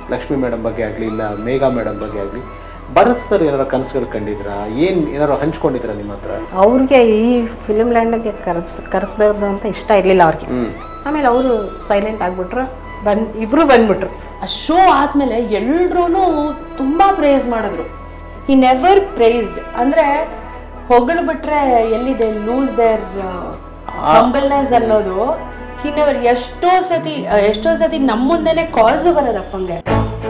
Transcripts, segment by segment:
Lakshmi madam ಬಗ್ಗೆ ಆಗಲಿ ಇಲ್ಲ ಮೇಘಾ ಮೇಡಮ್ ಬಗ್ಗೆ ಆಗಲಿ ಭರತ್ ಸರ್ ಏನಾರು ಕನಸುಗಳು ಕಂಡಿದ್ರಾ ಏನು ಏನಾರು ಹಂಚ್ಕೊಂಡಿದ್ರಾ ನಿಮ್ಮ ಹತ್ರ ಅವ್ರಿಗೆ ಈ ಫಿಲ್ಮ್ ಲ್ಯಾಂಡ್ಗೆ ಕರ್ಸ್ ಕರೆಸ್ಬೇಕು ಅಂತ ಇಷ್ಟ ಇರಲಿಲ್ಲ ಅವ್ರಿಗೆ ಹ್ಞೂ ಆಮೇಲೆ ಅವರು ಸೈಲೆಂಟ್ ಆಗ್ಬಿಟ್ರು ಬಂದ್ ಇಬ್ರು ಬಂದ್ಬಿಟ್ರು ಆ ಶೋ ಆದ್ಮೇಲೆ ಎಲ್ರೂ ತುಂಬಾ ಪ್ರೇಸ್ ಮಾಡಿದ್ರು ಈ ನೆವರ್ ಪ್ರೇಸ್ಡ್ ಅಂದ್ರೆ ಹೊಗಳು ಬಿಟ್ರೆ ಎಲ್ಲಿದೆ ಲೂಸ್ ದೇರ್ ಹಂಬಲ್ನೆಸ್ ಅನ್ನೋದು ಈ ನೆವರ್ ಎಷ್ಟೋ ಸತಿ ಎಷ್ಟೋ ಸತಿ ನಮ್ಮ ಮುಂದೆನೆ ಕಾಲ್ಸು ಬರೋದಪ್ಪಂಗೆ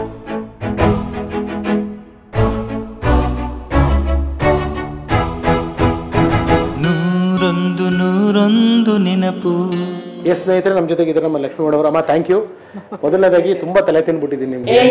ನೂರೊಂದು ನೂರೊಂದು ನೆನಪು ಎಸ್ ಸ್ನೇಹಿತರೆ ನಮ್ಮ ಜೊತೆಗೆ ಇದ್ದಾರೆ ನಮ್ಮ ಲಕ್ಷ್ಮಿ ಮೇಡಮ್ ಅಮ್ಮ ಥ್ಯಾಂಕ್ ಯು ಮೊದಲನೇದಾಗಿ ತುಂಬಾ ತಲೆ ತಿನ್ಬಿಟ್ಟಿದ್ದೀನಿ ನಿಮ್ಗೆ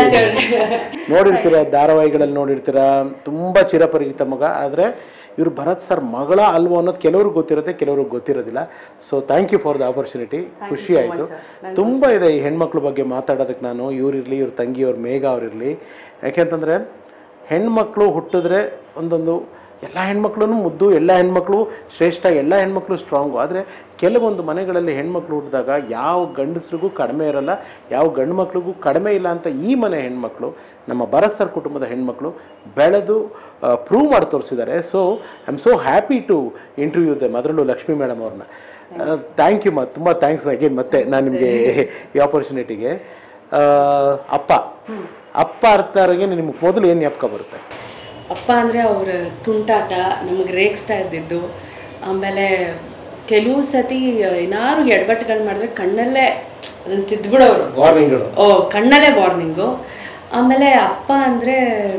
ನೋಡಿರ್ತೀರಾ ಧಾರಾವಾಹಿಗಳಲ್ಲಿ ನೋಡಿರ್ತೀರಾ ತುಂಬಾ ಚಿರಪರಿಚಿತ ಮಗ ಆದ್ರೆ ಇವ್ರು ಭರತ್ ಸರ್ ಮಗಳ ಅಲ್ವೋ ಅನ್ನೋದು ಕೆಲವ್ರಿಗೆ ಗೊತ್ತಿರುತ್ತೆ ಕೆಲವ್ರಿಗೆ ಗೊತ್ತಿರೋದಿಲ್ಲ so thank you for the opportunity ಖುಷಿ ಆಯಿತು ತುಂಬ ಇದೆ ಈ ಹೆಣ್ಮಕ್ಳ ಬಗ್ಗೆ ಮಾತಾಡೋದಕ್ಕೆ ನಾನು ಇವ್ರಿರಲಿ ಇವ್ರ ತಂಗಿ ಅವ್ರ ಮೇಘ ಅವ್ರಿರಲಿ ಯಾಕೆಂತಂದರೆ ಹೆಣ್ಮಕ್ಳು ಹುಟ್ಟಿದ್ರೆ ಒಂದೊಂದು ಎಲ್ಲ ಹೆಣ್ಮಕ್ಳು ಮುದ್ದು ಎಲ್ಲ ಹೆಣ್ಮಕ್ಳು ಶ್ರೇಷ್ಠ ಎಲ್ಲ ಹೆಣ್ಮಕ್ಳು ಸ್ಟ್ರಾಂಗು ಆದರೆ ಕೆಲವೊಂದು ಮನೆಗಳಲ್ಲಿ ಹೆಣ್ಮಕ್ಳು ಹುಟ್ಟಿದಾಗ ಯಾವ ಗಂಡಸ್ರಿಗೂ ಕಡಿಮೆ ಇರಲ್ಲ ಯಾವ ಗಂಡು ಮಕ್ಳಿಗೂ ಕಡಿಮೆ ಇಲ್ಲ ಅಂತ ಈ ಮನೆ ಹೆಣ್ಮಕ್ಳು ನಮ್ಮ ಭರತ್ ಸರ್ ಕುಟುಂಬದ ಹೆಣ್ಮಕ್ಳು ಬೆಳೆದು ಪ್ರೂವ್ ಮಾಡಿ ತೋರಿಸಿದ್ದಾರೆ so I am so happy to interview them ಅದರಲ್ಲೂ ಲಕ್ಷ್ಮಿ ಮೇಡಮ್ ಅವ್ರನ್ನ ಥ್ಯಾಂಕ್ ಯು ಮ ತುಂಬ ಥ್ಯಾಂಕ್ಸ್ ಅಗೇನ್ ಮತ್ತೆ ನಾನು ನಿಮಗೆ ಈ ಆಪರ್ಚುನಿಟಿಗೆ ಅಪ್ಪ ಅಪ್ಪ ಅರ್ಥರಿಗೆ ನಿಮ್ಗೆ ಮೊದಲು ಏನು ಜ್ಞಾಪಕ ಬರುತ್ತೆ ಅಪ್ಪ ಅಂದರೆ ಅವ್ರ ತುಂಟಾಟ ನಮಗೆ ರೇಗಿಸ್ತಾ ಇದ್ದಿದ್ದು ಆಮೇಲೆ ಕೆಲವು ಸತಿ ಏನಾದ್ರು ಎಡವಟ್ಟುಗಳು ಮಾಡಿದ್ರೆ ಕಣ್ಣಲ್ಲೇ ಅದನ್ನು ತಿದ್ಬಿಡೋರು ವಾರ್ನಿಂಗ್ಗಳು ಓ ಕಣ್ಣಲ್ಲೇ ವಾರ್ನಿಂಗು ಆಮೇಲೆ ಅಪ್ಪ ಅಂದರೆ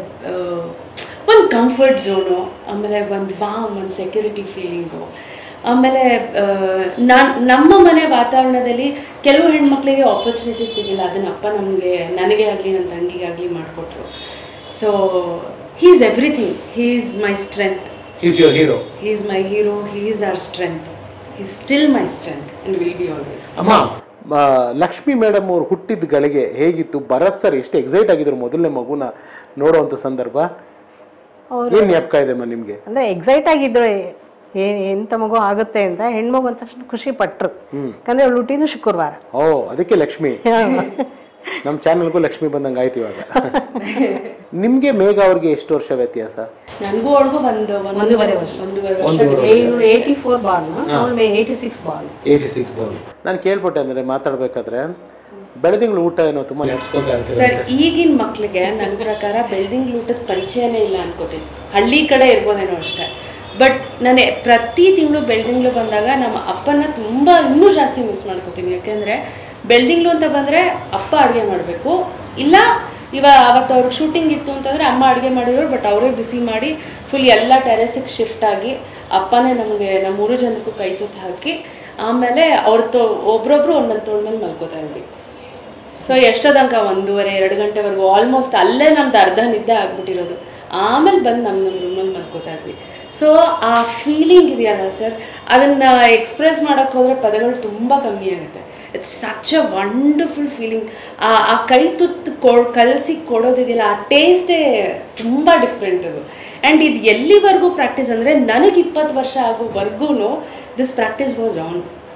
ಒಂದು ಕಂಫರ್ಟ್ ಝೋನು ಆಮೇಲೆ ಒಂದು ವಾಮ್ ಒಂದು ಸೆಕ್ಯೂರಿಟಿ ಫೀಲಿಂಗು ಆಮೇಲೆ ನಾನು ನಮ್ಮ ಮನೆ ವಾತಾವರಣದಲ್ಲಿ ಕೆಲವು ಹೆಣ್ಮಕ್ಳಿಗೆ ಆಪರ್ಚುನಿಟಿ ಸಿಗಿಲ್ಲ ಅದನ್ನ ಅಪ್ಪ ನಮಗೆ ನನಗೆ ಆಗಲಿ ನನ್ನ ತಂಗಿಗಾಗಲಿ ಮಾಡಿಕೊಟ್ರು so he is everything he is my strength is your hero he is my hero he is our strength he still my strength and will be always ಅಮ್ಮ ಆ, ಲಕ್ಷ್ಮಿ ಮೇಡಮ್ ಅವ್ರು ಹುಟ್ಟಿದ ಗಳಿಗೆ ಹೇಗಿತ್ತು ಭರತ್ ಸರ್ ಎಷ್ಟು ಎಕ್ಸೈಟ್ ಆಗಿದ್ರು ಮೊದಲನೇ ಮಗುನ ನೋಡುವಂಥ ಸಂದರ್ಭ ಅವ್ರು ಏನ್ ಜ್ಞಾಪಕ ಇದೆ ಅಮ್ಮ ನಿಮ್ಗೆ ಅಂದ್ರೆ ಎಕ್ಸೈಟ್ ಆಗಿದ್ರು ಏ ಎಂತ ಮಗು ಆಗುತ್ತೆ ಅಂತ ಹೆಣ್ಮಗು ಅಂದ ತಕ್ಷಣ ಖುಷಿ ಪಟ್ರು ಯಾಕಂದ್ರೆ ಅವ್ಳು ಹುಟ್ಟಿದ್ದು ಶುಕ್ರವಾರ ಓ ಅದಕ್ಕೆ ಲಕ್ಷ್ಮಿ ನಮ್ಮ ಚಾನಲ್ಗೂ ಲಕ್ಷ್ಮಿ ಬಂದಂಗೆ ಆಯ್ತು ಇವಾಗ ನಿಮ್ಗೆ ಮೇಘ ಅವ್ರಿಗೆ ಎಷ್ಟು ವರ್ಷ ವ್ಯತ್ಯಾಸ ನನಗೂ ಅವಳಿಗೂ ಒಂದು ಒಂದೂವರೆ ವರ್ಷ ಒಂದೂವರೆ ವರ್ಷ ಏಯ್ಟಿ ಫೋರ್ ಬಾರ್ನ್ ಅವಳು eighty six born eighty six ನಾನು ಕೇಳ್ಪಟ್ಟೆ ಅಂದ್ರೆ ಮಾತಾಡ್ಬೇಕಾದ್ರೆ ಬೆಳದಿಂಗಳು ಊಟ ಏನೋ ತುಂಬಾ ನೆಡ್ಸ್ಕೊತಾ ಇರ್ತೀರ ಸರ್ ಈಗಿನ ಮಕ್ಳಿಗೆ ನನ್ನ ಪ್ರಕಾರ ಬೆಳ್ದಿಂಗ್ ಊಟದ ಪರಿಚಯನೇ ಇಲ್ಲ ಅನ್ಕೋತೀನಿ ಹಳ್ಳಿ ಕಡೆ ಇರ್ಬೋದೇನೋ ಅಷ್ಟೇ ಬಟ್ ನಾನು ಪ್ರತಿ ತಿಂಗಳು ಬೆಳ್ದಿಂಗ್ಳು ಬಂದಾಗ ನಮ್ಮ ಅಪ್ಪನ ತುಂಬ ಇನ್ನೂ ಜಾಸ್ತಿ ಮಿಸ್ ಮಾಡ್ಕೋತೀನಿ ಯಾಕೆಂದರೆ ಬೆಳ್ದಿಂಗ್ಳು ಅಂತ ಬಂದರೆ ಅಪ್ಪ ಅಡುಗೆ ಮಾಡಬೇಕು ಇಲ್ಲ ಇವ ಅವತ್ತು ಅವ್ರಿಗೆ ಶೂಟಿಂಗ್ ಇತ್ತು ಅಂತಂದರೆ ಅಮ್ಮ ಅಡುಗೆ ಮಾಡಿರೋರು ಬಟ್ ಅವರೇ ಬಿಸಿ ಮಾಡಿ ಫುಲ್ ಎಲ್ಲ ಟೆರೆಸಿಗೆ ಶಿಫ್ಟ್ ಆಗಿ ಅಪ್ಪನೇ ನಮಗೆ ನಮ್ಮ ಮೂರು ಜನಕ್ಕೂ ಕೈ ತುತ್ತು ಹಾಕಿ ಆಮೇಲೆ ಅವ್ರ ತೋ ಒಬ್ರೊಬ್ರು ಒಂದೊಂದು ತೋಳ ಮೇಲೆ ಮಲ್ಕೋತಾ ಇದ್ವಿ ಸೊ ಎಷ್ಟೋ ತನಕ ಒಂದೂವರೆ ಎರಡು ಗಂಟೆವರೆಗೂ ಆಲ್ಮೋಸ್ಟ್ ಅಲ್ಲೇ ನಮ್ದು ಅರ್ಧ ನಿದ್ದೆ ಆಗ್ಬಿಟ್ಟಿರೋದು ಆಮೇಲೆ ಬಂದು ನಮ್ಮ ನಮ್ಮ ರೂಮಲ್ಲಿ ಮಲ್ಕೋತಾ ಇದ್ವಿ ಸೊ ಆ ಫೀಲಿಂಗ್ ಇದೆಯಲ್ಲ ಸರ್ ಅದನ್ನು ಎಕ್ಸ್ಪ್ರೆಸ್ ಮಾಡೋಕ್ಕೆ ಹೋದರೆ ಪದಗಳು ತುಂಬ ಕಮ್ಮಿ ಆಗುತ್ತೆ it's such a wonderful feeling ಆ ಆ ಕೈ ತುತ್ತು ಕೊ ಕಲಸಿ ಕೊಡೋದಿದೆಯಲ್ಲ ಆ ಟೇಸ್ಟೇ ತುಂಬ ಡಿಫ್ರೆಂಟ್ ಅದು ಆ್ಯಂಡ್ ಇದು ಎಲ್ಲಿವರೆಗೂ ಪ್ರಾಕ್ಟೀಸ್ ಅಂದರೆ ನನಗೆ ಇಪ್ಪತ್ತು ವರ್ಷ ಆಗೋವರೆಗೂ this practice was on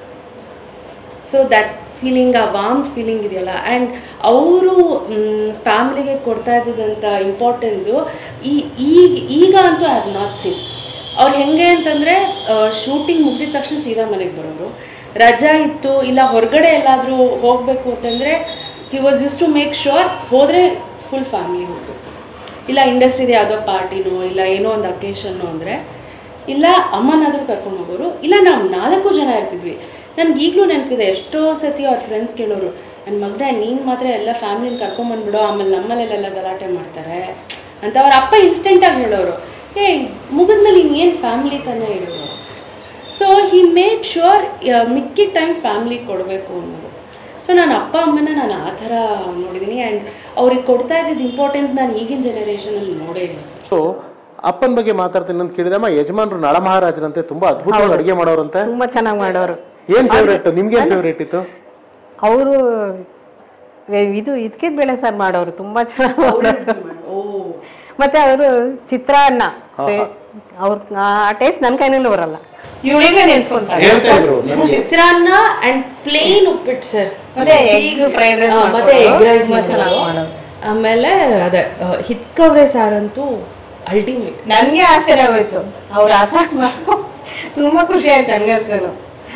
so that feeling ಆ ವಾಮ್ ಫೀಲಿಂಗ್ ಇದೆಯಲ್ಲ ಆ್ಯಂಡ್ ಅವರು ಫ್ಯಾಮ್ಲಿಗೆ ಕೊಡ್ತಾ ಇದ್ದಿದ್ದಂಥ ಇಂಪಾರ್ಟೆನ್ಸು ಈ ಈಗ ಈಗ ಅಂತೂ ಐ ಹ್ಯಾವ್ ನಾಟ್ ಸೀನ್ ಅವ್ರು ಹೆಂಗೆ ಅಂತಂದರೆ ಶೂಟಿಂಗ್ ಮುಗಿದ ತಕ್ಷಣ ಸೀದಾ ಮನೆಗೆ ಬರೋರು ರಜಾ ಇತ್ತು ಇಲ್ಲ ಹೊರಗಡೆ ಎಲ್ಲಾದರೂ ಹೋಗಬೇಕು ಅಂತಂದರೆ he was use to make sure ಹೋದರೆ ಫುಲ್ ಫ್ಯಾಮಿಲಿ ಹೋಗಬೇಕು ಇಲ್ಲ ಇಂಡಸ್ಟ್ರಿದು ಯಾವುದೋ ಪಾರ್ಟಿನೋ ಇಲ್ಲ ಏನೋ ಒಂದು ಅಕೇಶನ್ನು ಅಂದರೆ ಇಲ್ಲ ಅಮ್ಮನಾದರೂ ಕರ್ಕೊಂಡು ಹೋಗೋರು ಇಲ್ಲ ನಾವು ನಾಲ್ಕು ಜನ ಇರ್ತಿದ್ವಿ ನನ್ಗೆ ಈಗಲೂ ನೆನಪಿದೆ ಎಷ್ಟೋ ಸತಿ ಅವ್ರ ಫ್ರೆಂಡ್ಸ್ ಕೇಳೋರು ನನ್ನ ಮಗನೇ ನೀನು ಮಾತ್ರ ಎಲ್ಲ ಫ್ಯಾಮಿಲಿನ ಕರ್ಕೊಂಬಂದ್ಬಿಡೋ ಆಮೇಲೆ ನಮ್ಮಲ್ಲೆಲ್ಲ ಗಲಾಟೆ ಮಾಡ್ತಾರೆ ಅಂತ ಅವ್ರ ಅಪ್ಪ ಇನ್ಸ್ಟೆಂಟಾಗಿ ಹೇಳೋರು ಏ ಮುಗಿದ್ಮೇಲೆ ಇನ್ನೇನು ಫ್ಯಾಮಿಲಿ ತಾನೇ ಇರೋದು ಸೊ ಹಿ ಮೇಡ್ ಶ್ಯೂರ್ ಮಿಕ್ಕಿದ ಟೈಮ್ ಫ್ಯಾಮ್ಲಿ ಕೊಡಬೇಕು ಅನ್ನೋದು ಸೊ ನಾನು ಅಪ್ಪ ಅಮ್ಮನ ನಾನು ಆ ಥರ ನೋಡಿದ್ದೀನಿ ಆ್ಯಂಡ್ ಅವ್ರಿಗೆ ಕೊಡ್ತಾ ಇದ್ದಿದ್ದು ಇಂಪಾರ್ಟೆನ್ಸ್ ನಾನು ಈಗಿನ ಜೆನರೇಷನಲ್ಲಿ ನೋಡೇ ಇಲ್ಲ ಸರ್ ಸೊ ಅಪ್ಪನ ಬಗ್ಗೆ ಮಾತಾಡ್ತೀನಿ ಅಂತ ಕೇಳಿದಮ್ಮ ಯಜಮಾನ್ರು ನಳಮಹಾರಾಜರಂತೆ ತುಂಬಾ ಅದ್ಭುತವಾಗಿ ಅಡುಗೆ ಮಾಡೋರಂತೆ ತುಂಬಾ ಚೆನ್ನಾಗಿ ಮಾಡೋರು ಏನ್ ಫೇವ್ರೇಟ್ ನಿಮ್ಗೆ ಏನ್ ಫೇವ್ರೇಟ್ ಇತ್ತು ಅವರು ಇದು ಇದಕ್ಕಿದ ಬೇಳೆ ಸಾರು ಮಾಡೋರು ತುಂಬಾ ಚೆನ್ನಾಗಿ ಮಾಡೋರು ಓ ಮತ್ತೆ ಅವರು ಚಿತ್ರಾನ್ನ ಅವ್ರ ಆ ಟೇಸ್ಟ್ ನನ್ನ ಕೈನಲ್ಲೂ ಬರಲ್ಲ ಇವಳಿಗೆ ನೆನ್ಸ್ಕೊಂತಾರೆ ಹೇಳ್ತಾ ಇದ್ರು ನಮ್ಗೆ. ಚಿತ್ರಾನ್ನ ಅಂಡ್ ಪ್ಲೇನ್ ಉಪ್ಪಿಟ್ಟು ಸರ್ ಮತ್ತೆ egg fried rice ಮತ್ತೆ ಎಗ್ ಮಾಡ್ಕೊಡೋರು. ರೈಸ್ ತುಂಬಾ ಚೆನ್ನಾಗ್ ಮಾಡೋರು. ಆಮೇಲೆ ಅದೇ ಹಿತ್ಕವ್ರೆ ಸಾರಂತೂ ಅಲ್ಟಿಮೇಟ್ ನನ್ಗೆ ಆಶ್ಚರ್ಯ ಆಗೋಯ್ತು ಅವ್ರ ಆಸಾಕ್ ತುಂಬಾ ಖುಷಿ ಆಯ್ತು ಹಂಗಂತನು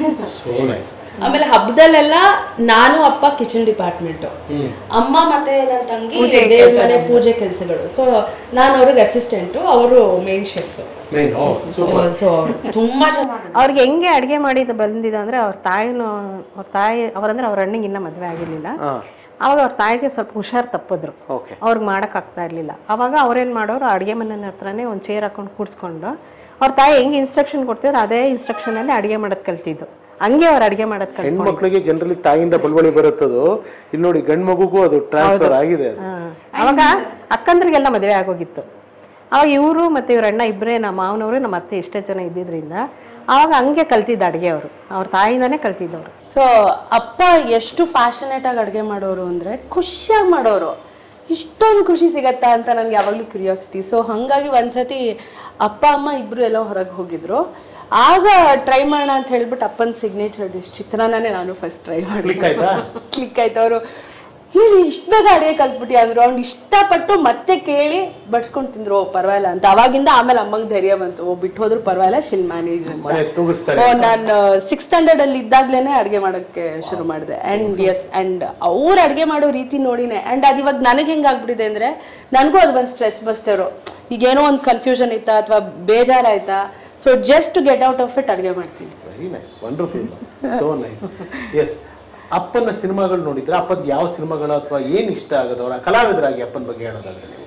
ಸೋ ನೈಸ್ ಆಮೇಲೆ ಹಬ್ಬದಲ್ಲೆಲ್ಲ ನಾನು ಅಪ್ಪ ಕಿಚನ್ ಡಿಪಾರ್ಟ್ಮೆಂಟ್ ಹ್ಮ್ ಅಮ್ಮ ಮತ್ತೆ ನನ್ನ ತಂಗಿ ಪೂಜೆ ದೇವ್ರ ಕೆಲ್ಸ ಮನೆ ಪೂಜೆ ಕೆಲಸಗಳು ಸೊ ನಾನು ಅವ್ರಿಗೆ ಅಸಿಸ್ಟೆಂಟು ಅವರು main chef main oh super so ತುಂಬಾ ಚೆನ್ನಾಗಿ ಅವ್ರಿಗೆ ಹೆಂಗೆ ಅಡುಗೆ ಮಾಡಿದ್ದು ಬಂದಿದ್ದು ಅಂದರೆ ಅವ್ರ ತಾಯಿನೂ ಅವ್ರ ತಾಯಿ ಅವರಂದ್ರೆ ಅವ್ರ ಅಣ್ಣಂಗೆ ಇನ್ನೂ ಮದುವೆ ಆಗಿರಲಿಲ್ಲ ಹಾ ಅವಾಗ ಅವ್ರ ತಾಯಿಗೆ ಸ್ವಲ್ಪ ಹುಷಾರು ತಪ್ಪಿದ್ರು ಓಕೆ ಅವ್ರಿಗೆ ಮಾಡೋಕ್ಕಾಗ್ತಾ ಇರಲಿಲ್ಲ ಅವಾಗ ಅವ್ರೇನು ಮಾಡೋರು ಅಡುಗೆ ಮನೆ ಹತ್ರನೇ ಒಂದು ಚೇರ್ ಹಾಕೊಂಡು ಕೂಡಿಸ್ಕೊಂಡು ಅವ್ರ ತಾಯಿ ಹೆಂಗೆ ಇನ್ಸ್ಟ್ರಕ್ಷನ್ ಕೊಡ್ತಿದ್ರು ಅದೇ ಇನ್ಸ್ಟ್ರಕ್ಷನಲ್ಲಿ ಅಡುಗೆ ಮಾಡೋದು ಕಲ್ತಿದ್ದು ಹಂಗೆ ಅವ್ರು ಅಡುಗೆ ಮಾಡೋದು ಕಲ್ತ್ಕೊಂಡು ಹೆಣ್ಮಕ್ಳಿಗೆ ಜನರಲಿ ತಾಯಿಯಿಂದ ಬಲ್ಬಳಿ ಬರುತ್ತದು ಇಲ್ಲಿ ನೋಡಿ ಗಂಡ್ ಮಗುಗೂ ಅದು ಟ್ರಾನ್ಸ್ಫರ್ ಆಗಿದೆ ಅದು. ಅವಾಗ ಅಕ್ಕಂದ್ರಿಗೆಲ್ಲ ಮದುವೆ ಆಗೋಗಿತ್ತು ಅವಾಗ ಇವರು ಮತ್ತು ಇವ್ರ ಅಣ್ಣ ಇಬ್ಬರೇ ನಮ್ಮ ಮಾವನವರು ನಮ್ಮ ಅತ್ತೆ ಇಷ್ಟೇ ಜನ ಇದ್ದಿದ್ರಿಂದ ಅವಾಗ ಹಂಗೆ ಕಲ್ತಿದ್ದು ಅಡುಗೆ ಅವರು ಅವ್ರ ತಾಯಿಯಿಂದಾನೇ ಕಲ್ತಿದ್ದವರು ಸೊ ಅಪ್ಪ ಎಷ್ಟು ಪ್ಯಾಷನೇಟ್ ಆಗಿ ಅಡುಗೆ ಮಾಡೋರು ಅಂದರೆ ಖುಷಿಯಾಗಿ ಮಾಡೋರು ಇಷ್ಟೊಂದು ಖುಷಿ ಸಿಗತ್ತಾ ಅಂತ ನನಗೆ ಯಾವಾಗಲೂ ಕ್ಯೂರಿಯಾಸಿಟಿ ಸೊ ಹಾಗಾಗಿ ಒಂದ್ಸತಿ ಅಪ್ಪ ಅಮ್ಮ ಇಬ್ಬರು ಎಲ್ಲೋ ಹೊರಗೆ ಹೋಗಿದ್ರು ಆಗ ಟ್ರೈ ಮಾಡೋಣ ಅಂತ ಹೇಳ್ಬಿಟ್ಟು ಅಪ್ಪನ ಸಿಗ್ನೇಚರ್ ಡಿಶ್ ಚಿತ್ರಾನ್ನನೇ ನಾನು ಫಸ್ಟ್ ಟ್ರೈ ಮಾಡಿ ಕ್ಲಿಕ್ ಆಯ್ತಾ ಕ್ಲಿಕ್ ಆಯ್ತು ಅವರು ಏನು ಇಷ್ಟು ಬೇಗ ಅಡುಗೆ ಕಲ್ತ್ಬಿಟ್ಟಿ ಅಂದ್ರು ಅವ್ನು ಇಷ್ಟಪಟ್ಟು ಮತ್ತೆ ಕೇಳಿ ಬಡ್ಸ್ಕೊಂಡು ತಿಂದ್ರು ಓ ಪರವಾಗಿಲ್ಲ ಅಂತ ಅವಾಗಿಂದ ಆಮೇಲೆ ಅಮ್ಮಂಗೆ ಧೈರ್ಯ ಬಂತು ಓ ಬಿಟ್ಟು ಹೋದ್ರು ಪರವಾಗಿಲ್ಲ ಶಿಲ್ ಮ್ಯಾನೇಜ್ ಅಂತ ಮನೆ ತೂಗಿಸ್ತಾರೆ ಓ ನಾನು ಸಿಕ್ಸ್ ಸ್ಟ್ಯಾಂಡರ್ಡ್ ಅಲ್ಲಿ ಇದ್ದಾಗ್ಲೇನೆ ಅಡುಗೆ ಮಾಡೋಕ್ಕೆ ಶುರು ಮಾಡಿದೆ ಆ್ಯಂಡ್ ಎಸ್ ಆ್ಯಂಡ್ ಅವ್ರು ಅಡುಗೆ ಮಾಡೋ ರೀತಿ ನೋಡಿನೇ ಆ್ಯಂಡ್ ಅದು ಇವಾಗ ನನಗೆ ಹೆಂಗೆ ಆಗ್ಬಿಟ್ಟಿದೆ ಅಂದರೆ ನನಗೂ ಅದು ಒಂದು ಸ್ಟ್ರೆಸ್ ಬಸ್ಟರು ಈಗೇನೋ ಒಂದು ಕನ್ಫ್ಯೂಷನ್ ಇತ್ತಾ ಅಥವಾ ಬೇಜಾರಾಯ್ತಾ so just to get out of it ಅಡುಗೆ ಮಾಡ್ತೀನಿ very nice wonderful so nice yes ಅಪ್ಪನ ಸಿನಿಮಾಗಳು ನೋಡಿದ್ರೆ ಅಪ್ಪದ ಯಾವ ಸಿನಿಮಾಗಳು ಅಥವಾ ಏನ್ ಇಷ್ಟ ಆಗೋದು ಅವರ ಕಲಾವಿದರಾಗಿ ಅಪ್ಪನ ಬಗ್ಗೆ ಹೇಳೋದಾದ್ರೆ ನೀವು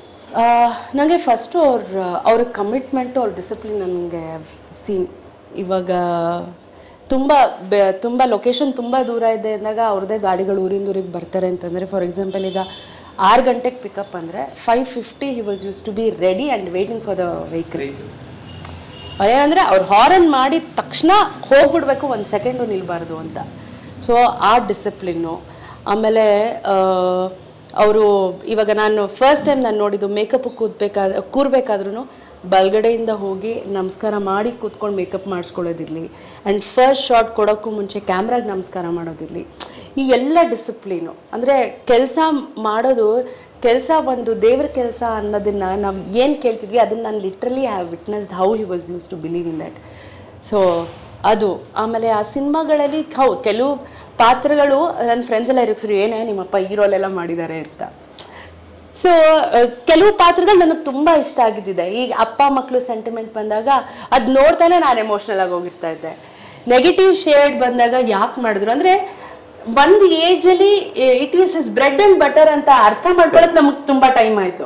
ನನಗೆ ಫಸ್ಟು ಅವ್ರ ಅವ್ರ ಕಮಿಟ್ಮೆಂಟು ಅವ್ರ ಡಿಸಿಪ್ಲಿನ್ ನನಗೆ ಸೀನ್ ಇವಾಗ ತುಂಬ ಬೆ ತುಂಬ ಲೊಕೇಶನ್ ತುಂಬ ದೂರ ಇದೆ ಅಂದಾಗ ಅವ್ರದ್ದೇ ಗಾಡಿಗಳು ಊರಿಂದ ಊರಿಗೆ ಬರ್ತಾರೆ ಅಂತಂದರೆ ಫಾರ್ ಎಕ್ಸಾಂಪಲ್ ಈಗ ಆರು ಗಂಟೆಗೆ ಪಿಕಪ್ ಅಂದರೆ five fifty he was use to be ready and waiting for the vehicle ಅದೇನಂದರೆ ಅವ್ರು ಹಾರನ್ ಮಾಡಿದ ತಕ್ಷಣ ಹೋಗ್ಬಿಡ್ಬೇಕು ಒಂದು ಸೆಕೆಂಡು ನಿಲ್ಬಾರ್ದು ಅಂತ ಸೊ ಆ ಡಿಸಿಪ್ಲಿನ್ನು ಆಮೇಲೆ ಅವರು ಇವಾಗ ನಾನು ಫಸ್ಟ್ ಟೈಮ್ ನಾನು ನೋಡಿದ್ದು ಮೇಕಪ್ ಕೂತ್ಬೇಕಾದ ಕೂರ್ಬೇಕಾದ್ರೂ ಬಲ್ಗಡೆಯಿಂದ ಹೋಗಿ ನಮಸ್ಕಾರ ಮಾಡಿ ಕೂತ್ಕೊಂಡು ಮೇಕಪ್ ಮಾಡಿಸ್ಕೊಳ್ಳೋದಿರಲಿ ಆ್ಯಂಡ್ ಫಸ್ಟ್ ಶಾಟ್ ಕೊಡೋಕ್ಕೂ ಮುಂಚೆ ಕ್ಯಾಮ್ರಾಗೆ ನಮಸ್ಕಾರ ಮಾಡೋದಿರಲಿ ಈ ಎಲ್ಲ ಡಿಸಿಪ್ಲೀನು ಅಂದರೆ ಕೆಲಸ ಮಾಡೋದು ಕೆಲಸ ಒಂದು ದೇವ್ರ ಕೆಲಸ ಅನ್ನೋದನ್ನ ನಾವು ಏನು ಕೇಳ್ತಿದ್ವಿ ಅದನ್ನು ನಾನು literally have witnessed how he was use to believe in that so ಅದು ಆಮೇಲೆ ಆ ಸಿನಿಮಾಗಳಲ್ಲಿ ಹೌದು ಕೆಲವು ಪಾತ್ರಗಳು ನನ್ನ ಫ್ರೆಂಡ್ಸ್ ಎಲ್ಲ ಇರಿಕ್ಸ್ರು ಏನೇ ನಿಮ್ಮಪ್ಪ ಈ ರೋಲೆಲ್ಲ ಮಾಡಿದ್ದಾರೆ ಅಂತ ಸೊ ಕೆಲವು ಪಾತ್ರಗಳು ನನಗೆ ತುಂಬ ಇಷ್ಟ ಆಗಿದ್ದಿದೆ ಈಗ ಅಪ್ಪ ಮಕ್ಕಳು ಸೆಂಟಿಮೆಂಟ್ ಬಂದಾಗ ಅದು ನೋಡ್ತಾನೆ ನಾನು ಎಮೋಷ್ನಲ್ ಆಗಿ ಹೋಗಿರ್ತಾ ಇದ್ದೆ ನೆಗೆಟಿವ್ ಶೇಡ್ ಬಂದಾಗ ಯಾಕೆ ಮಾಡಿದ್ರು ಅಂದರೆ ಒಂದು ಏಜಲ್ಲಿ it is is bread and butter ಅಂತ ಅರ್ಥ ಮಾಡ್ಕೊಳ್ಳೋಕೆ ನಮಗೆ ತುಂಬ ಟೈಮ್ ಆಯಿತು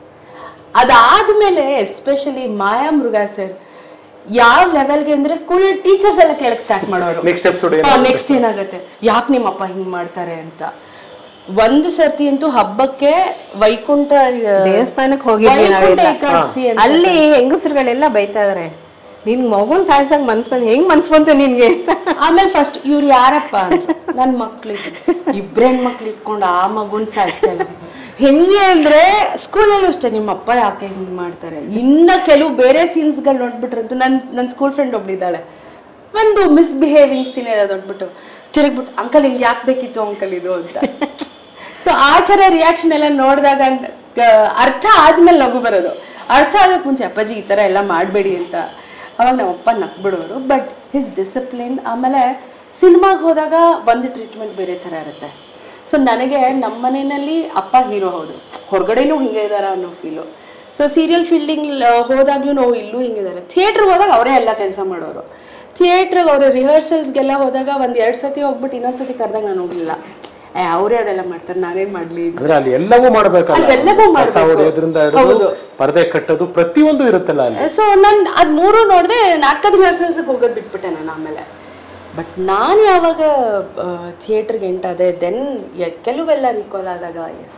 ಅದಾದ್ಮೇಲೆ ಎಸ್ಪೆಷಲಿ ಮಾಯಾ ಮೃಗ ಸರ್ ಯಾವ ಲೆವೆಲ್ಗೆ ಅಂದ್ರೆ ಸ್ಕೂಲ್ ಟೀಚರ್ಸ್ ಎಲ್ಲ ಕೇಳಕ್ ಸ್ಟಾರ್ಟ್ ಮಾಡೋರು ನೆಕ್ಸ್ಟ್ ಎಪಿಸೋಡ್ ನೆಕ್ಸ್ಟ್ ಏನಾಗುತ್ತೆ ಯಾಕೆ ನಿಮ್ಮಪ್ಪ ಹಿಂಗ್ ಮಾಡ್ತಾರೆ ಅಂತ ಒಂದು ಸರ್ತಿ ಅಂತೂ ಹಬ್ಬಕ್ಕೆ ವೈಕುಂಠ ಆ, ದೇವಸ್ಥಾನಕ್ಕೆ ಹೋಗಿದ್ವಿ ವೈಕುಂಠ ನಾವೆಲ್ಲ. ಏಕಾದಶಿ ಅಂತ. ಅಲ್ಲಿ ಹೆಂಗಸರುಗಳೆಲ್ಲ ಬೈತಾ ಇದಾರೆ ನಿನ್ ಮಗುನ್ ಸಾಯ್ಸಂಗ್ ಮನ್ಸ್ ಬಂದ್ ಹೆಂಗ್ ಮನ್ಸ್ ಬಂತು ನಿನ್ಗೆ ಅಂತ ಆಮೇಲೆ ಫಸ್ಟ್ ಇವ್ರು ಯಾರಪ್ಪ ಅಂತ ನನ್ನ ಮಕ್ಳಿಗೆ ಇಬ್ರು ಹೆಣ್ಮಕ್ಳು ಇಟ್ಕೊಂಡು ಆ ಮಗುನ್ ಸಾಯಿಸ್ತಾ ಇಲ್ಲ ಹೆಂಗೆ ಅಂದ್ರೆ ಸ್ಕೂಲಲ್ಲೂ ಅಷ್ಟೇ ನಿಮ್ಮ ಅಪ್ಪ ಯಾಕೆ ಹಿಂಗ್ ಮಾಡ್ತಾರೆ ಇನ್ನ ಕೆಲವು ಬೇರೆ ಸೀನ್ಸ್ಗಳು ನೋಡ್ಬಿಟ್ರಂತೂ ನನ್ನ ನನ್ನ ಸ್ಕೂಲ್ ಫ್ರೆಂಡ್ ಒಬ್ಳಿದ್ದಾಳೆ ಒಂದು ಮಿಸ್ಬಿಹೇವಿಂಗ್ ಸೀನ್ ಇದೆ ದೊಡ್ಬಿಟ್ಟು ತಿರುಗ್ಬಿಟ್ಟು ಅಂಕಲ್ ಹಿಂಗೆ ಯಾಕೆ ಬೇಕಿತ್ತು ಅಂಕಲ್ ಇದು ಅಂತ ಸೊ ಆ ಥರ ರಿಯಾಕ್ಷನ್ ಎಲ್ಲ ನೋಡಿದಾಗ ಅರ್ಥ ಆದ್ಮೇಲೆ ನಗು ಬರೋದು ಅರ್ಥ ಆಗಕ್ಕೆ ಮುಂಚೆ ಅಪ್ಪಾಜಿ ಈ ಥರ ಎಲ್ಲ ಮಾಡಬೇಡಿ ಅಂತ ಅವಾಗ ನಮ್ಮಪ್ಪ ನಕ್ಬಿಡೋರು ಬಟ್ ಹಿಸ್ ಡಿಸಿಪ್ಲಿನ್ ಆಮೇಲೆ ಸಿನಿಮಾಗೆ ಹೋದಾಗ ಒಂದು ಟ್ರೀಟ್ಮೆಂಟ್ ಬೇರೆ ಥರ ಇರುತ್ತೆ ಸೊ ನನಗೆ ನಮ್ಮ ಮನೆಯಲ್ಲಿ ಅಪ್ಪ ಹೀರೋ ಹೌದು ಹೊರಗಡೆನೂ ಹಿಂಗೆ ಇದಾರ ಅನ್ನೋ ಫೀಲು ಸೊ ಸೀರಿಯಲ್ ಫೀಲ್ಡಿಂಗ್ ಹೋದಾಗ್ಲೂ ನಾವು ಇಲ್ಲೂ ಹಿಂಗಿದ್ದಾರೆ ಥಿಯೇಟ್ರಿಗೆ ಹೋದಾಗ ಅವರೇ ಎಲ್ಲ ಕೆಲಸ ಮಾಡೋರು ಥಿಯೇಟ್ರಿಗೆ ಅವರು ರಿಹರ್ಸಲ್ಸ್ಗೆಲ್ಲ ಹೋದಾಗ ಒಂದು ಎರಡು ಸತಿ ಹೋಗ್ಬಿಟ್ಟು ಇನ್ನೊಂದು ಸತಿ ಕರೆದಾಗ ನಾನು ಹೋಗಲಿಲ್ಲ ಏ ಅವರೇ ಅದೆಲ್ಲ ಮಾಡ್ತಾರೆ ನಾನೇನು ಮಾಡಲಿ ಅಂದ್ರೆ ಅಲ್ಲಿ ಎಲ್ಲವೂ ಮಾಡ್ಬೇಕಲ್ಲ ಅಲ್ಲಿ ಎಲ್ಲವೂ ಕಸ ಮಾಡ್ಬೇಕು. ಹೊಡೆಯೋದ್ರಿಂದ ಹಿಡಿದು ಹೌದು. ಪರದೆ ಕಟ್ಟೋದು ಪ್ರತಿಯೊಂದು ಇರುತ್ತಲ್ಲ ಅಲ್ಲಿ ಸೊ ನಾನು ಅದು ಮೂರು ನೋಡಿದೆ ನಾಟಕದ ರಿಹರ್ಸಲ್ಸ್ಗೆ ಹೋಗೋದು ಬಿಟ್ಬಿಟ್ಟೆ ನಾನು ಆಮೇಲೆ ಬಟ್ ನಾನು ಯಾವಾಗ ಥಿಯೇಟ್ರಿಗೆ ಎಂಟಾದೆ ದೆನ್ ಕೆಲವೆಲ್ಲ ರಿಕಾಲ್ ಆದಾಗ ಎಸ್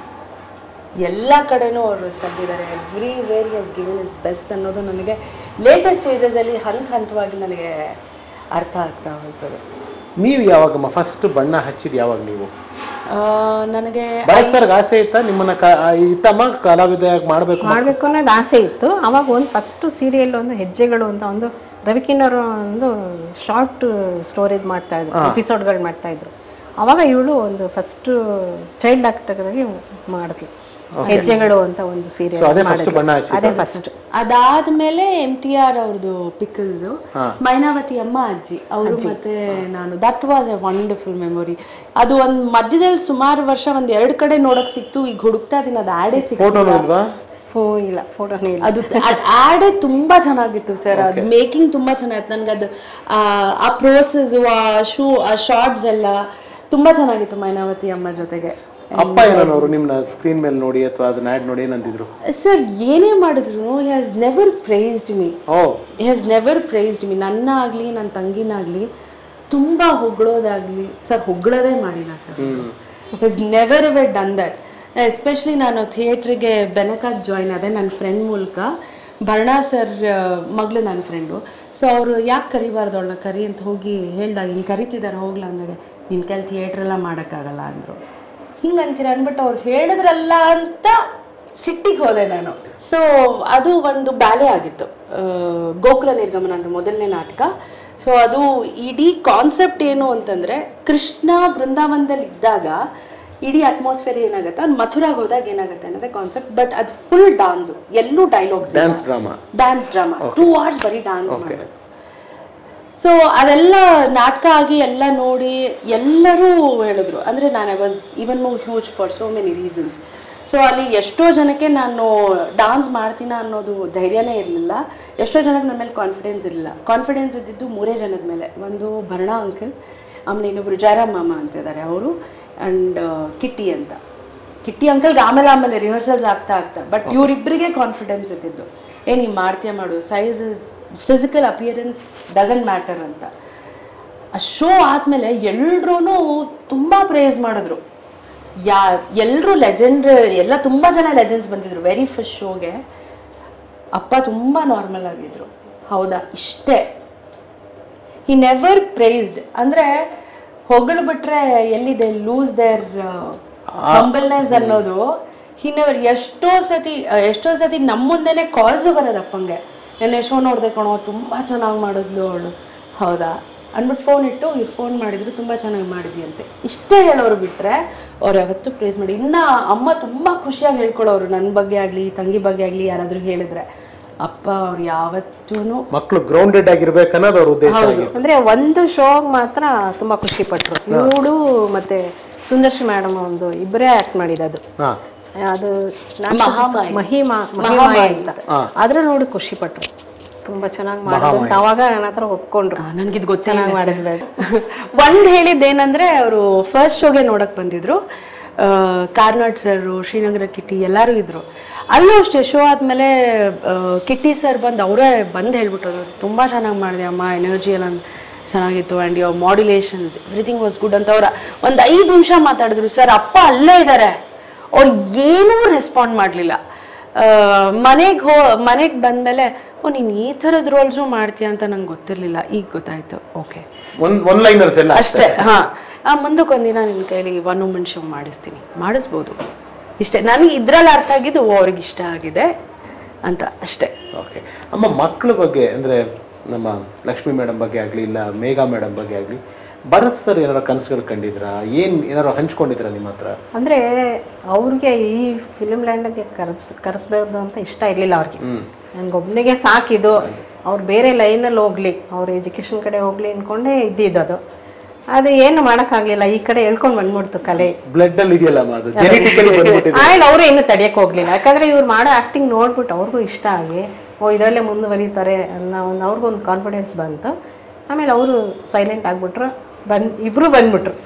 ಎಲ್ಲ ಕಡೆನೂ ಅವರು ಸಲ್ಲಿದ್ದಾರೆ ಎವ್ರಿ ವೇರ್ ಹಿ ಹಸ್ ಗಿವನ್ ಇಸ್ ಬೆಸ್ಟ್ ಅನ್ನೋದು ನನಗೆ ಲೇಟೆಸ್ಟ್ ಸ್ಟೇಜಸಲ್ಲಿ ಹಂತ ಹಂತವಾಗಿ ನನಗೆ ಅರ್ಥ ಆಗ್ತಾ ಹೋಯ್ತದು ನೀವು ಯಾವಾಗಮ್ಮ ಫಸ್ಟ್ ಬಣ್ಣ ಹಚ್ಚಿದ್ ಯಾವಾಗ ನೀವು ಆ, ನನಗೆ ಭರತ್ ಸರ್ಗೆ ಆಸೆ ಇತ್ತಾ ನಿಮ್ಮನ್ನ ಕ- ಆ, ಇತ್ತಮ್ಮ ಕಲಾವಿದ ಮಾಡ್ಬೇಕು ಮಾಡ್ಬೇಕು ಅನ್ನೋದು ಆಸೆ ಇತ್ತು ಅವಾಗ ಒಂದು ಫಸ್ಟ್ ಸೀರಿಯಲ್ ಒಂದು ಹೆಜ್ಜೆಗಳು ಅಂತ ಒಂದು ರವಿಕಿನ್ನರ್ ಒಂದು ಶಾರ್ಟ್ ಸ್ಟೋರೇಜ್ ಮಾಡ್ತಾ ಇದ್ರು ಎಪಿಸೋಡ್ಗಳು ಮಾಡ್ತಾ ಇದ್ರು ಅವಾಗ ಇವಳು ಒಂದು ಫಸ್ಟ್ ಚೈಲ್ಡ್ ಡಾಕ್ಟರ್ ಆಗಿ ಮಾಡಿದ್ಲು ಹೆಜ್ಜೆಗಳು ಅಂತ ಒಂದು ಸೊ ಸೀರಿಯಲ್ ಅದೇ ಫಸ್ಟ್ ಬಣ್ಣ ಹಚ್ಚಿ ಅದೇ ಫಸ್ಟ್ ಅದಾದ್ಮೇಲೆ ಎಂ ಟಿ ಆರ್ ಅವ್ರದ್ದು ಪಿಕಲ್ಸ್ ಮೈನಾವತಿ ಅಮ್ಮ ಅಜ್ಜಿ ಅವರು ಮತ್ತೆ ನಾನು that was a wonderful memory ಅದು ಒಂದ್ ಮಧ್ಯದಲ್ಲಿ ಸುಮಾರು ವರ್ಷ ಒಂದ್ ಎರಡು ಕಡೆ ನೋಡಕ್ ಸಿಕ್ತು ಈಗ ಹುಡುಕ್ತಾ ಇದೀನಿ ಅದು ಆಡೇ ಸಿಕ್ತು ಫೋಟೋನು ಇಲ್ವಾ ಫೋ ಇಲ್ಲ ಫೋಟೋನೇ ಇಲ್ಲ ಅದು ಆಡೇ ತುಂಬಾ ಚೆನ್ನಾಗಿತ್ತು ಸರ್ ಅದು ಮೇಕಿಂಗ್ ತುಂಬಾ ಚೆನ್ನಾಗಿತ್ತು ನನ್ಗೆ ಅದು ಆ, ಆ ಪ್ರೋಸೆಸ್ ಆ ಶೂ ಆ ಶಾರ್ಟ್ಸ್ ಎಲ್ಲ ತುಂಬಾ ಚೆನ್ನಾಗಿತ್ತು ಮೈನಾವತಿ ಅಮ್ಮ ಜೊತೆಗೆ ಅಪ್ಪ ಏನನ್ನೋರು ನಿಮ್ನ ಸ್ಕ್ರೀನ್ ಮೇಲೆ ನೋಡಿ ಅಥವಾ ಅದನ್ನ ಆಡ್ ನೋಡಿ ಏನಂತಿದ್ರು ಸರ್ ಏನೇ ಮಾಡಿದ್ರು he has never praised me oh he has never praised me ನನ್ನ ಆಗಲಿ ನನ್ನ ತಂಗಿನಾಗಲಿ ತುಂಬ ಹೊಗಳೋದಾಗಲಿ ಸರ್ ಹೊಗಳೋದೇ ಮಾಡಿಲ್ಲ sir his never ever done that especially ನಾನು ಥಿಯೇಟ್ರಿಗೆ ಬೆನಕಾಗಿ ಜಾಯ್ನ್ ಆದೆ ನನ್ನ ಫ್ರೆಂಡ್ ಮೂಲಕ ಭರಣಾ ಸರ್ ಮಗಳು ನನ್ನ ಫ್ರೆಂಡು ಸೊ ಅವರು ಯಾಕೆ ಕರಿಬಾರ್ದು ಅವಳನ್ನ ಕರಿ ಅಂತ ಹೋಗಿ ಹೇಳ್ದಾಗ ಹಿಂಗೆ ಕರಿತಿದ್ದಾರೆ ಹೋಗ್ಲಾ ಅಂದಾಗ ನಿನ್ನ ಕೈಲಿ ಥಿಯೇಟ್ರೆಲ್ಲ ಮಾಡೋಕ್ಕಾಗಲ್ಲ ಅಂದರು ಹಿಂಗೆ ಅಂತೀರ ಅಂದ್ಬಿಟ್ಟು ಅವ್ರು ಹೇಳಿದ್ರಲ್ಲ ಅಂತ ಸಿಟ್ಟಿಗೆ ಹೋದೆ ನಾನು ಸೊ ಅದು ಒಂದು ಬ್ಯಾಲೆ ಆಗಿತ್ತು ಆ, ಗೋಕುಲ ನಿರ್ಗಮನ ಅಂತ ಮೊದಲನೇ ನಾಟಕ ಸೊ ಅದು ಇಡೀ ಕಾನ್ಸೆಪ್ಟ್ ಏನು ಅಂತಂದ್ರೆ ಕೃಷ್ಣ ಬೃಂದಾವನದಲ್ಲಿ ಇದ್ದಾಗ ಇಡೀ ಅಟ್ಮಾಸ್ಫಿಯರ್ ಏನಾಗುತ್ತೆ ಅವ್ನು ಮಥುರಾಗೆ ಹೋದಾಗ ಏನಾಗುತ್ತೆ ಅನ್ನೋದೇ ಕಾನ್ಸೆಪ್ಟ್ ಬಟ್ ಅದು ಫುಲ್ ಡಾನ್ಸು ಎಲ್ಲೂ dialogues dance drama dance drama two hours ಬರೀ ಡಾನ್ಸ್ ಮಾಡಬೇಕು ಸೊ ಅದೆಲ್ಲ ನಾಟಕ ಆಗಿ ಎಲ್ಲ ನೋಡಿ ಎಲ್ಲರೂ ಹೇಳಿದ್ರು ಅಂದರೆ ನಾನು I was even more huge for so many reasons so ಅಲ್ಲಿ ಎಷ್ಟೋ ಜನಕ್ಕೆ ನಾನು ಡಾನ್ಸ್ ಮಾಡ್ತೀನ ಅನ್ನೋದು ಧೈರ್ಯನೇ ಇರಲಿಲ್ಲ ಎಷ್ಟೋ ಜನಕ್ಕೆ ನನ್ನ ಮೇಲೆ ಕಾನ್ಫಿಡೆನ್ಸ್ ಇರಲಿಲ್ಲ ಕಾನ್ಫಿಡೆನ್ಸ್ ಇದ್ದಿದ್ದು ಮೂರೇ ಜನದ ಮೇಲೆ ಒಂದು ಭರಣಾ ಅಂಕಲ್ ಆಮೇಲೆ ಇನ್ನೊಬ್ರು ಜಯರಾಮ್ ಮಾಮ ಅಂತ ಇದ್ದಾರೆ ಅವರು ಆ್ಯಂಡ್ ಕಿಟ್ಟಿ ಅಂತ ಕಿಟ್ಟಿ ಅಂಕಲ್ಗೆ ಆಮೇಲೆ ಆಮೇಲೆ ರಿಹರ್ಸಲ್ಸ್ ಆಗ್ತಾ ಆಗ್ತಾ ಬಟ್ ಇವರಿಬ್ಬರಿಗೆ ಕಾನ್ಫಿಡೆನ್ಸ್ ಇದ್ದಿದ್ದು ಏ ನೀನು ಮಾಡ್ತೀಯ ಮಾಡು size physical appearance doesn't matter ಅಂತ ಆ ಶೋ ಆದಮೇಲೆ ಎಲ್ರೂ ತುಂಬ ಪ್ರೇಸ್ ಮಾಡಿದ್ರು ಯಾ ಎಲ್ಲರೂ ಲೆಜೆಂಡ್ ಎಲ್ಲ ತುಂಬ ಜನ ಲೆಜೆಂಡ್ಸ್ ಬಂದಿದ್ರು ವೆರಿ ಫಸ್ಟ್ ಶೋಗೆ ಅಪ್ಪ ತುಂಬ ನಾರ್ಮಲ್ ಆಗಿದ್ರು ಹೌದಾ ಇಷ್ಟೇ ಹಿ ನೆವರ್ ಪ್ರೈಸ್ಡ್ ಅಂದರೆ ಹೊಗಳು ಬಿಟ್ರೆ ಎಲ್ಲಿದೆ ಲೂಸ್ ದೇರ್ ಹಂಬಲ್ನೆಸ್ ಅನ್ನೋದು ಹಿ ನೆವರ್ ಎಷ್ಟೋ ಸತಿ ಆ, ಎಷ್ಟೋ ಸತಿ ನಮ್ಮ ಮುಂದೆನೆ ಕಾಲ್ಸು ಬರೋದು ಅಪ್ಪಂಗೆ ನೆನ್ನೆ ಶೋ ನೋಡಿದೆ ಕಣೋ ತುಂಬ ಚೆನ್ನಾಗಿ ಮಾಡಿದ್ಲು ಅವಳು ಹೌದಾ ಅಂದ್ಬಿಟ್ಟು ಫೋನ್ ಇಟ್ಟು ಇವ್ರು ಫೋನ್ ಮಾಡಿದ್ರು ತುಂಬ ಚೆನ್ನಾಗಿ ಮಾಡಿದ್ವಿ ಅಂತೆ ಇಷ್ಟೇ ಹೇಳೋರು ಬಿಟ್ಟರೆ ಅವ್ರು ಯಾವತ್ತೂ ಪ್ರೇಸ್ ಮಾಡಿ ಇನ್ನು ಅಮ್ಮ ತುಂಬ ಖುಷಿಯಾಗಿ ಹೇಳ್ಕೊಳೋರು ನನ್ನ ಬಗ್ಗೆ ಆಗಲಿ ತಂಗಿ ಬಗ್ಗೆ ಆಗಲಿ ಯಾರಾದರೂ ಹೇಳಿದ್ರೆ ಅಪ್ಪ ಅವ್ರು ಯಾವತ್ತೂ ಮಕ್ಕಳು ಗ್ರೌಂಡೆಡ್ ಆಗಿರ್ಬೇಕನ್ನೋದು ಅವ್ರ ಉದ್ದೇಶ ಆಗಿತ್ತು ಅಂದ್ರೆ ಒಂದು ಶೋಗ್ ಮಾತ್ರ ತುಂಬಾ ಖುಷಿ ಪಟ್ರು ಇವಳು ಮತ್ತೆ ಸುಂದರ್ಶಿ ಮೇಡಮ್ ಒಂದು ಇಬ್ಬರೇ ಆಕ್ಟ್ ಮಾಡಿದ್ದು ಹಾ ಅದು ಮಹಿಮಾ ಮಹಿಮಾಯ ಅಂತ ಅದ್ರ ನೋಡಿ ಖುಷಿ ಪಟ್ರು ತುಂಬಾ ಚೆನ್ನಾಗಿ ಮಾಡಿದ್ರು ಅಂತ ಅವಾಗ ನನ್ನ ಹತ್ರ ಒಪ್ಕೊಂಡ್ರು ನನಗಿದು ಗೊತ್ತೇ ಚೆನ್ನಾಗಿ ಮಾಡಿದ್ಲು ಒಂದು ಹೇಳಿದ್ದೇನೆಂದ್ರೆ ಅವರು ಫಸ್ಟ್ ಶೋಗೆ ನೋಡಕ್ ಬಂದಿದ್ರು ಆ, ಕಾರ್ನಾಡ್ ಸರ್ ಶ್ರೀನಗರ ಕಿಟ್ಟಿ ಎಲ್ಲರೂ ಇದ್ರು ಅಲ್ಲೂ ಅಷ್ಟೇ ಶೋ ಆದಮೇಲೆ ಕಿಟ್ಟಿ ಸರ್ ಬಂದು ಅವರೇ ಬಂದು ಹೇಳ್ಬಿಟ್ಟರು ತುಂಬ ಚೆನ್ನಾಗಿ ಮಾಡಿದೆ ಅಮ್ಮ ಎನರ್ಜಿ ಎಲ್ಲ ಚೆನ್ನಾಗಿತ್ತು and your modulations everything was good ಅಂತ ಅವ್ರ ಒಂದು ಐದು ನಿಮಿಷ ಮಾತಾಡಿದ್ರು ಸರ್ ಅಪ್ಪ ಅಲ್ಲೇ ಇದ್ದಾರೆ ಅವ್ರು ಏನೂ ರೆಸ್ಪಾಂಡ್ ಮಾಡಲಿಲ್ಲ ಮನೆಗೆ ಹೋ ಮನೆಗೆ ಬಂದಮೇಲೆ ಓ ನೀನು ಈ ಥರದ ರೋಲ್ಸು ಮಾಡ್ತೀಯ ಅಂತ ನಂಗೆ ಗೊತ್ತಿರಲಿಲ್ಲ ಈಗ ಗೊತ್ತಾಯ್ತು ಓಕೆ ಒನ್ ಒನ್ ಲೈನರ್ಸ್ ಎಲ್ಲ ಅಷ್ಟೇ ಹಾ ಆ ಮುಂದಕ್ಕೆ ಒಂದಿನ ನಿನ್ನ ಕೈಲಿ ಒನ್ ವುಮನ್ ಶೋ ಮಾಡಿಸ್ತೀನಿ ಮಾಡಿಸ್ಬೋದು ಇಷ್ಟೇ ನನಗೆ ಇದ್ರಲ್ಲಿ ಅರ್ಥ ಆಗಿದ್ದು ಓ, ಅವ್ರಿಗೆ ಇಷ್ಟ ಆಗಿದೆ ಅಂತ ಅಷ್ಟೇ ಓಕೆ ಅಮ್ಮ ಮಕ್ಕಳ ಬಗ್ಗೆ ಅಂದ್ರೆ ನಮ್ಮ ಲಕ್ಷ್ಮಿ ಮೇಡಮ್ ಬಗ್ಗೆ ಆಗಲಿ ಇಲ್ಲ ಮೇಘಾ ಮೇಡಮ್ ಬಗ್ಗೆ ಆಗಲಿ ಭರತ್ ಸರ್ ಏನಾರ ಕನಸುಗಳು ಕಂಡಿದ್ರಾ ಏನು ಏನಾರು ಹಂಚ್ಕೊಂಡಿದ್ರಾ ನಿಮ್ಮ ಹತ್ರ ಅಂದ್ರೆ ಅವ್ರಿಗೆ ಈ ಫಿಲಿಮ್ ಲ್ಯಾಂಡ್ಗೆ ಕರ್ಸ್ ಕರೆಸ್ಬೇಕು ಅಂತ ಇಷ್ಟ ಇರಲಿಲ್ಲ ಅವ್ರಿಗೆ ನನಗೊಬ್ಬನಿಗೆ ಸಾಕಿದು ಅವ್ರು ಬೇರೆ ಲೈನಲ್ಲಿ ಹೋಗ್ಲಿ ಅವ್ರ ಎಜುಕೇಷನ್ ಕಡೆ ಹೋಗ್ಲಿ ಅಂದ್ಕೊಂಡೇ ಇದ್ದಿದ್ದು ಅದು ಅದು ಏನು ಮಾಡೋಕ್ಕಾಗಲಿಲ್ಲ ಈ ಕಡೆ ಹೇಳ್ಕೊಂಡು ಬಂದ್ಬಿಡ್ತು ಕಲೆ ಬ್ಲಡ್ ಅಲ್ಲಿ ಇದೆಯಲ್ಲಮ್ಮ ಅದು ಜೆನೆಟಿಕಲಿ ಬಂದ್ಬಿಟ್ಟಿದೆ ಆಮೇಲೆ ಅವರು ಇನ್ನೂ ತಡೆಯಕ್ಕೆ ಹೋಗ್ಲಿಲ್ಲ ಯಾಕಂದ್ರೆ ಇವ್ರು ಮಾಡೋ ಆ್ಯಕ್ಟಿಂಗ್ ನೋಡ್ಬಿಟ್ಟು ಅವ್ರಿಗೂ ಇಷ್ಟ ಆಗಿ ಓ ಇದರಲ್ಲೇ ಮುಂದುವರಿತಾರೆ ಅನ್ನೋ ಒಂದು ಅವ್ರಿಗೂ ಒಂದು ಕಾನ್ಫಿಡೆನ್ಸ್ ಬಂತು ಆಮೇಲೆ ಅವರು ಸೈಲೆಂಟ್ ಆಗಿಬಿಟ್ರು ಬಂದು ಇಬ್ಬರು ಬಂದ್ಬಿಟ್ರು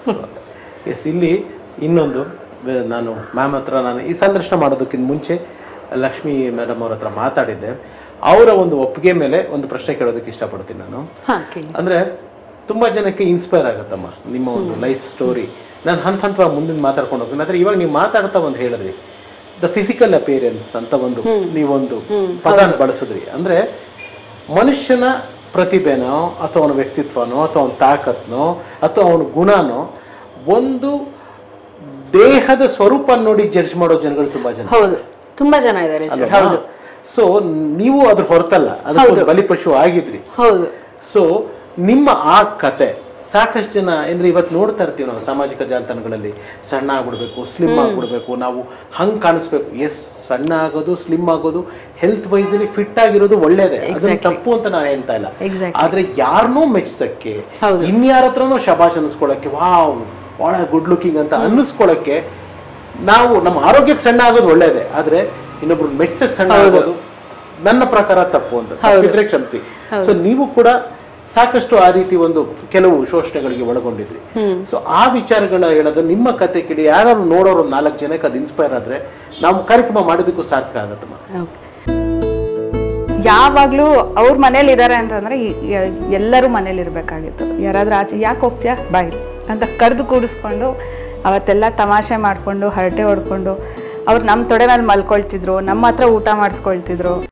ಎಸ್ ಇಲ್ಲಿ ಇನ್ನೊಂದು ಬೆ- ನಾನು ಮ್ಯಾಮ್ ಹತ್ರ ನಾನು ಈ ಸಂದರ್ಶನ ಮಾಡೋದಕ್ಕಿಂತ ಮುಂಚೆ ಲಕ್ಷ್ಮಿ ಮೇಡಮ್ ಅವ್ರ ಹತ್ರ ಮಾತಾಡಿದ್ದೆ ಅವರ ಒಂದು ಒಪ್ಪಿಗೆ ಮೇಲೆ ಒಂದು ಪ್ರಶ್ನೆ ಕೇಳೋದಕ್ಕೆ ಇಷ್ಟಪಡ್ತೀನಿ ನಾನು ಹಾಂ ಕೇಳಿ ಅಂದ್ರೆ ತುಂಬಾ ಜನಕ್ಕೆ ಇನ್ಸ್ಪೈರ್ ಆಗುತ್ತಮ್ಮ ನಿಮ್ಮ ಒಂದು ಲೈಫ್ ಸ್ಟೋರಿ ನಾನು ಹಂತ ಹಂತವಾಗಿ ಮುಂದಿನ ಮಾತಾಡ್ಕೊಂಡು ಹೋಗ್ತೀನಿ ಆದ್ರೆ ಇವಾಗ ನೀವು ಮಾತಾಡ್ತಾ ಒಂದು ಹೇಳಿದ್ರಿ ದ ಫಿಸಿಕಲ್ ಅಪಿಯರೆನ್ಸ್ ಅಂತ ಒಂದು ನೀವೊಂದು ಪದ ಬಳಸಿದ್ರಿ ಅಂದ್ರೆ ಮನುಷ್ಯನ ಪ್ರತಿಭೆನೋ ಅಥವಾ ಅವನ ವ್ಯಕ್ತಿತ್ವನೋ ಅಥವಾ ಅವನ ತಾಕತ್ನೋ ಅಥವಾ ಅವನ ಗುಣನೋ ಒಂದು ದೇಹದ ಸ್ವರೂಪ ನೋಡಿ ಜಡ್ಜ್ ಮಾಡೋ ಜನಗಳು ತುಂಬಾ ಜನ ಹೌದು ತುಂಬಾ ಜನ ಇದ್ದಾರೆ ಸರ್ ಹೌದು ಸೊ ನೀವು ಅದ್ರ ಹೊರತಲ್ಲ ಅದಕ್ಕೊಂದು ಬಲಿಪಶು ಆಗಿದ್ರಿ ಹೌದು ಸೊ ನಿಮ್ಮ ಆ ಕತೆ ಸಾಕಷ್ಟು ಜನ ಅಂದ್ರೆ ಇವತ್ತು ನೋಡ್ತಾ ಇರ್ತೀವಿ ನಾವು ಸಾಮಾಜಿಕ ಜಾಲತಾಣಗಳಲ್ಲಿ ಸಣ್ಣ ಆಗ್ಬಿಡ್ಬೇಕು ಸ್ಲಿಮ್ ಆಗ್ಬಿಡ್ಬೇಕು ನಾವು ಹಂಗ್ ಕಾಣಿಸ್ಬೇಕು ಎಸ್ ಸಣ್ಣ ಆಗೋದು ಸ್ಲಿಮ್ ಆಗೋದು ಹೆಲ್ತ್ ವೈಸ್ ಅಲ್ಲಿ ಫಿಟ್ ಆಗಿರೋದು ಒಳ್ಳೇದೇ ಅದನ್ನ ತಪ್ಪು ಅಂತ ನಾನು ಹೇಳ್ತಾ ಇಲ್ಲ ಆದ್ರೆ ಯಾರನ್ನೂ ಮೆಚ್ಚಸಕ್ಕೆ ಇನ್ಯಾರ ಹತ್ರನೂ ಶಬಾಷ್ ಅನ್ನಿಸ್ಕೊಳಕ್ಕೆ ವಾವ್ ಬಹಳ ಗುಡ್ ಲುಕಿಂಗ್ ಅಂತ ಅನ್ನಿಸ್ಕೊಳಕ್ಕೆ ನಾವು ನಮ್ಮ ಆರೋಗ್ಯಕ್ಕೆ ಸಣ್ಣ ಆಗೋದು ಒಳ್ಳೇದೇ ಆದ್ರೆ ಇನ್ನೊಬ್ರು ಮೆಚ್ಚಸಕ್ಕೆ ಸಣ್ಣ ಆಗೋದು ನನ್ನ ಪ್ರಕಾರ ತಪ್ಪು ಅಂತ ತಪ್ಪಿದ್ರೆ ಕ್ಷಮಿಸಿ ಸೊ ನೀವು ಕೂಡ ಸಾಕಷ್ಟು ಆ ರೀತಿ ಒಂದು ಕೆಲವು ಶೋಷಣೆಗಳಿಗೆ ಒಳಗೊಂಡಿದ್ರಿ ಸೊ ಆ ವಿಚಾರಗಳ ಹೇಳೋದು ನಿಮ್ಮ ಕತೆ ಕಿಡಿ ಯಾರು ನೋಡೋರು ನಾಲ್ಕು ಜನಕ್ಕೆ ಅದು ಇನ್ಸ್ಪೈರ್ ಆದ್ರೆ ನಾವು ಕಾರ್ಯಕ್ರಮ ಮಾಡೋದಕ್ಕೂ ಸಾರ್ಥಕ ಆಗತ್ತಮ್ಮ ಯಾವಾಗಲೂ ಅವ್ರ ಮನೇಲಿ ಇದ್ದಾರೆ ಅಂತಂದರೆ ಎಲ್ಲರೂ ಮನೇಲಿ ಇರಬೇಕಾಗಿತ್ತು ಯಾರಾದ್ರೂ ಆಚೆ ಯಾಕೆ ಹೋಗ್ತೀಯಾ ಬಾಯ್ ಅಂತ ಕರೆದು ಕೂಡಿಸ್ಕೊಂಡು ಅವತ್ತೆಲ್ಲ ತಮಾಷೆ ಮಾಡಿಕೊಂಡು ಹರಟೆ ಹೊಡ್ಕೊಂಡು ಅವ್ರು ನಮ್ಮ ತೊಡೆ ಮೇಲೆ ಮಲ್ಕೊಳ್ತಿದ್ರು ನಮ್ಮ ಹತ್ರ ಊಟ ಮಾಡಿಸ್ಕೊಳ್ತಿದ್ರು